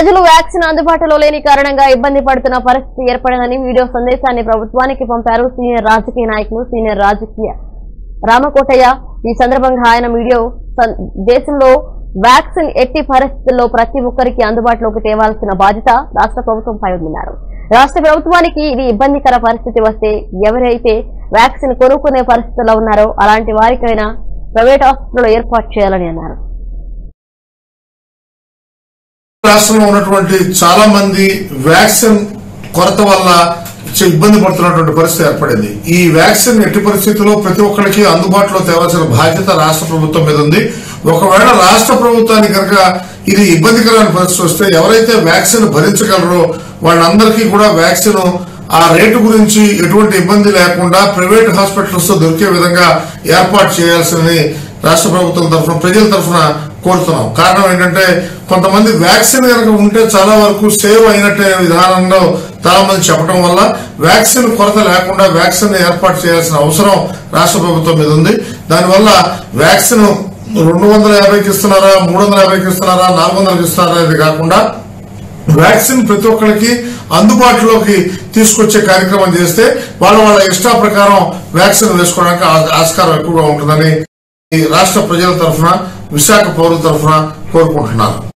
ప్రజలు వ్యాక్సిన్ అందుబాటులో లేని కారణంగా ఇబ్బంది పడుతున్న పరిస్థితి ఏర్పడిందని వీడియో సందేశాన్ని ప్రభుత్వానికి పంపారు సీనియర్ రాజకీయ నాయకులు సీనియర్ రాజకీయ రామకోటయ్య ఈ సందర్భంగా ఆయన వీడియో సం- దేశంలో వ్యాక్సిన్ ఎట్టి పరిస్థితుల్లో ప్రతి ఒక్కరికి అందుబాటులోకి తేవాల్సిన బాధ్యత రాష్ట్ర ప్రభుత్వంపై ఉందన్నారు రాష్ట్ర ప్రభుత్వానికి ఇది ఇబ్బందికర పరిస్థితి వస్తే ఎవరైతే వ్యాక్సిన్ కొనుక్కునే పరిస్థితుల్లో ఉన్నారో అలాంటి వారికైనా ప్రైవేట్ హాస్పిటల్ ఏర్పాటు చేయాలని అన్నారు రాష్ట్రంలో ఉన్నటువంటి చాలా మంది వ్యాక్సిన్ కొరత వల్ల చ- ఇబ్బంది పడుతున్నటువంటి పరిస్థితి ఏర్పడింది ఈ వ్యాక్సిన్ ఎట్టి పరిస్థితుల్లో ప్రతి ఒక్కరికి అందుబాటులో తేవాల్సిన బాధ్యత రాష్ట్ర ప్రభుత్వం మీద ఉంది ఒకవేళ రాష్ట్ర ప్రభుత్వానికి కనుక ఇది ఇబ్బందికరమైన పరిస్థితి వస్తే ఎవరైతే వ్యాక్సిన్ భరించగలరో వాళ్ళందరికీ కూడా వ్యాక్సిన్ ఆ రేటు గురించి ఎటువంటి ఇబ్బంది లేకుండా ప్రైవేట్ హాస్పిటల్స్ తో దొరికే విధంగా ఏర్పాటు చేయాల్సిందని రాష్ట్ర ప్రభుత్వం తరఫున ప్రజల తరఫున కోరుతున్నాం కారణం ఏంటంటే కొంతమంది వ్యాక్సిన్ కనుక ఉంటే చాలా వరకు సేవ్ అయినట్టే విధానంలో చాలా మంది చెప్పడం వల్ల వ్యాక్సిన్ కొరత లేకుండా వ్యాక్సిన్ ఏర్పాటు చేయాల్సిన అవసరం రాష్ట్ర ప్రభుత్వం మీద ఉంది దానివల్ల వ్యాక్సిన్ రెండు వందల యాభైకి ఇస్తున్నారా మూడు వందల యాభైకి ఇస్తున్నారా నాలుగు వందలకి ఇస్తున్నారా అనేది కాకుండా వ్యాక్సిన్ ప్రతి ఒక్కరికి అందుబాటులోకి తీసుకొచ్చే కార్యక్రమం చేస్తే వాళ్ళ వాళ్ళ ఇష్టా ప్రకారం వ్యాక్సిన్ వేసుకోవడానికి ఆ- ఆస్కారం ఎక్కువగా ఉంటుందని ఈ రాష్ట్ర ప్రజల తరఫున విశాఖ పౌరుల తరఫున కోరుకుంటున్నాను